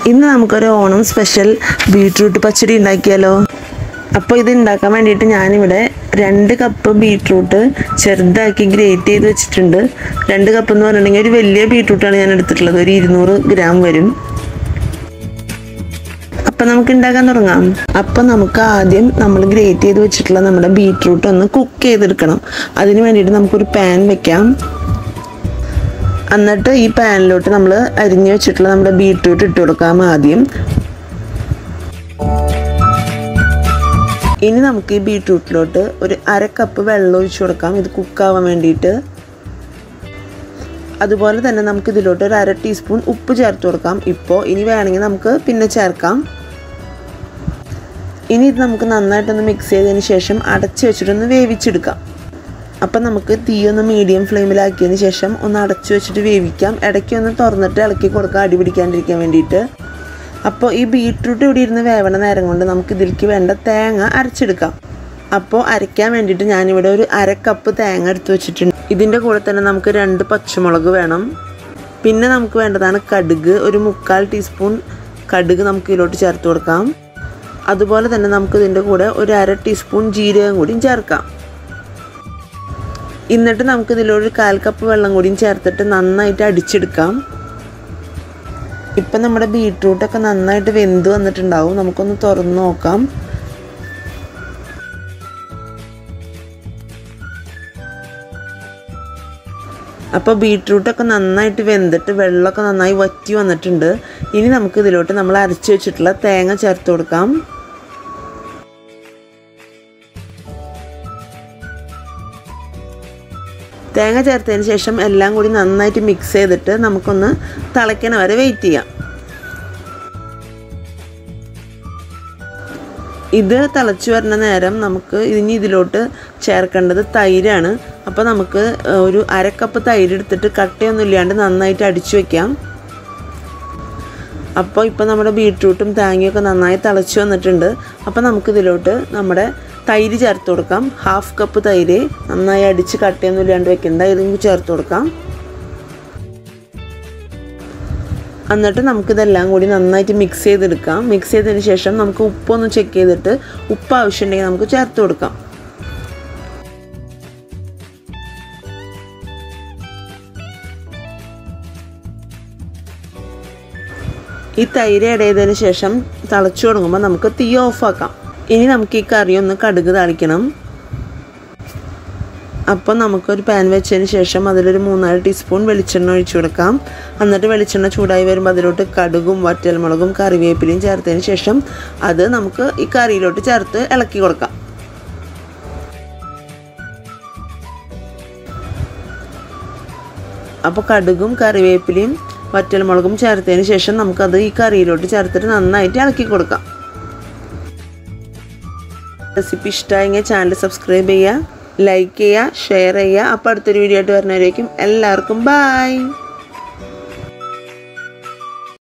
ഇന്ന് നമുക്കൊരു Onam special beetroot പച്ചടി ഉണ്ടാക്കിയാലോ അപ്പോൾ ഇത് ഉണ്ടാക്കാൻ വേണ്ടിയിട്ട് ഞാനിവിടെ രണ്ട് കപ്പ് ബീട്രൂട്ട് ചെറുതാക്കി ഗ്രേറ്റ് ചെയ്ത് വെച്ചിട്ടുണ്ട് രണ്ട് കപ്പ് എന്ന് പറഞ്ഞിട്ടുണ്ടെങ്കിൽ ഒരു വലിയ ബീട്രൂട്ടാണ് ഞാൻ എടുത്തിട്ടുള്ളത് ഒരു ഇരുന്നൂറ് ഗ്രാം വരും അപ്പം നമുക്ക് ഉണ്ടാക്കാൻ തുടങ്ങാം അപ്പം നമുക്ക് ആദ്യം നമ്മൾ ഗ്രേറ്റ് ചെയ്ത് വെച്ചിട്ടുള്ള നമ്മുടെ ബീട്രൂട്ട് ഒന്ന് കുക്ക് ചെയ്തെടുക്കണം അതിന് വേണ്ടിയിട്ട് നമുക്കൊരു പാൻ വെക്കാം എന്നിട്ട് ഈ പാനിലോട്ട് നമ്മൾ അരിഞ്ഞു വെച്ചിട്ടുള്ള നമ്മുടെ ബീട്രൂട്ട് ഇട്ട് കൊടുക്കാം ആദ്യം ഇനി നമുക്ക് ഈ ബീട്രൂട്ടിലോട്ട് ഒരു അര കപ്പ് വെള്ളം ഒഴിച്ചു കൊടുക്കാം ഇത് കുക്കാവാൻ വേണ്ടിയിട്ട് അതുപോലെ തന്നെ നമുക്ക് ഇതിലോട്ട് ഒരു അര ടീസ്പൂൺ ഉപ്പ് ചേർത്ത് കൊടുക്കാം ഇപ്പോൾ ഇനി വേണമെങ്കിൽ നമുക്ക് പിന്നെ ചേർക്കാം ഇനി ഇത് നമുക്ക് നന്നായിട്ടൊന്ന് മിക്സ് ചെയ്തതിന് ശേഷം അടച്ച് വെച്ചിട്ടൊന്ന് വേവിച്ചെടുക്കാം അപ്പം നമുക്ക് തീ ഒന്ന് മീഡിയം ഫ്ലെയിമിലാക്കിയതിന് ശേഷം ഒന്ന് അടച്ചു വെച്ചിട്ട് വേവിക്കാം ഇടയ്ക്ക് ഒന്ന് തുറന്നിട്ട് ഇളക്കി കൊടുക്കാം അടി പിടിക്കാണ്ടിരിക്കാൻ വേണ്ടിയിട്ട് അപ്പോൾ ഈ ബീട്രൂട്ട് ഇവിടെ ഇരുന്ന് വേവണ നേരം കൊണ്ട് നമുക്ക് ഇതിലേക്ക് വേണ്ട തേങ്ങ അരച്ചെടുക്കാം അപ്പോൾ അരയ്ക്കാൻ വേണ്ടിയിട്ട് ഞാനിവിടെ ഒരു അര കപ്പ് തേങ്ങ എടുത്ത് വെച്ചിട്ടുണ്ട് ഇതിൻ്റെ കൂടെ തന്നെ നമുക്ക് രണ്ട് പച്ചമുളക് വേണം പിന്നെ നമുക്ക് വേണ്ടതാണ് കടുക് ഒരു മുക്കാൽ ടീസ്പൂൺ കടുക് നമുക്ക് ഇതിലോട്ട് ചേർത്ത് കൊടുക്കാം അതുപോലെ തന്നെ നമുക്ക് ഇതിൻ്റെ കൂടെ ഒരു അര ടീസ്പൂൺ ജീരകം കൂടിയും ചേർക്കാം എന്നിട്ട് നമുക്ക് ഇതിലൊരു കാൽ കപ്പ് വെള്ളം കൂടിയും ചേർത്തിട്ട് നന്നായിട്ട് അടിച്ചെടുക്കാം ഇപ്പം നമ്മുടെ ബീട്രൂട്ടൊക്കെ നന്നായിട്ട് വെന്ത് വന്നിട്ടുണ്ടാവും നമുക്കൊന്ന് തുറന്ന് നോക്കാം അപ്പോൾ ബീട്രൂട്ടൊക്കെ നന്നായിട്ട് വെന്തിട്ട് വെള്ളമൊക്കെ നന്നായി വറ്റി വന്നിട്ടുണ്ട് ഇനി നമുക്ക് ഇതിലോട്ട് നമ്മൾ അരച്ച് വെച്ചിട്ടുള്ള തേങ്ങ ചേർത്ത് കൊടുക്കാം തേങ്ങ ചേർത്തതിന് ശേഷം എല്ലാം കൂടി നന്നായിട്ട് മിക്സ് ചെയ്തിട്ട് നമുക്കൊന്ന് തിളയ്ക്കണ വരെ വെയിറ്റ് ചെയ്യാം ഇത് തിളച്ചു വരുന്ന നേരം നമുക്ക് ഇനി ഇതിലോട്ട് ചേർക്കേണ്ടത് തൈരാണ് അപ്പോൾ നമുക്ക് ഒരു അരക്കപ്പ് തൈര് എടുത്തിട്ട് കട്ടയൊന്നും ഇല്ലാണ്ട് നന്നായിട്ട് അടിച്ചു വെക്കാം അപ്പോൾ ഇപ്പോൾ നമ്മുടെ ബീട്രൂട്ടും തേങ്ങയൊക്കെ നന്നായി തിളച്ച് വന്നിട്ടുണ്ട് അപ്പോൾ നമുക്കിതിലോട്ട് നമ്മുടെ തൈര് ചേർത്ത് കൊടുക്കാം ഹാഫ് കപ്പ് തൈര് നന്നായി അടിച്ച് കട്ടയൊന്നും ഇല്ലാണ്ട് വെക്കേണ്ട ഇതും ചേർത്ത് കൊടുക്കാം എന്നിട്ട് നമുക്കിതെല്ലാം കൂടി നന്നായിട്ട് മിക്സ് ചെയ്തെടുക്കാം മിക്സ് ചെയ്തതിന് ശേഷം നമുക്ക് ഉപ്പൊന്ന് ചെക്ക് ചെയ്തിട്ട് ഉപ്പ് ആവശ്യമുണ്ടെങ്കിൽ നമുക്ക് ചേർത്ത് കൊടുക്കാം ഈ തൈര് ഇടയതിന് ശേഷം തിളച്ചു തുടങ്ങുമ്പോൾ നമുക്ക് തീ ഓഫാക്കാം ഇനി നമുക്ക് ഈ കറി ഒന്ന് കടുക് താളിക്കണം അപ്പോൾ നമുക്കൊരു പാൻ വെച്ചതിന് ശേഷം അതിലൊരു മൂന്നാല് ടീസ്പൂൺ വെളിച്ചെണ്ണ ഒഴിച്ചു കൊടുക്കാം എന്നിട്ട് വെളിച്ചെണ്ണ ചൂടായി വരുമ്പോൾ അതിലോട്ട് കടുകും വറ്റൽമുളകും കറിവേപ്പിലയും ചേർത്തതിന് ശേഷം അത് നമുക്ക് ഈ കറിയിലോട്ട് ചേർത്ത് ഇളക്കി കൊടുക്കാം അപ്പോൾ കടുകും കറിവേപ്പിലയും വറ്റൽമുളകും ചേർത്തതിന് ശേഷം നമുക്കത് ഈ കറിയിലോട്ട് ചേർത്തിട്ട് നന്നായിട്ട് ഇളക്കി കൊടുക്കാം റെസിപ്പി ഇഷ്ടമായെങ്കിൽ ചാനൽ സബ്സ്ക്രൈബ് ചെയ്യുക ലൈക്ക് ചെയ്യുക ഷെയർ ചെയ്യുക അപ്പോൾ അടുത്തൊരു വീഡിയോ ആയിട്ട് വരുന്നവരേക്കും എല്ലാവർക്കും ബായ്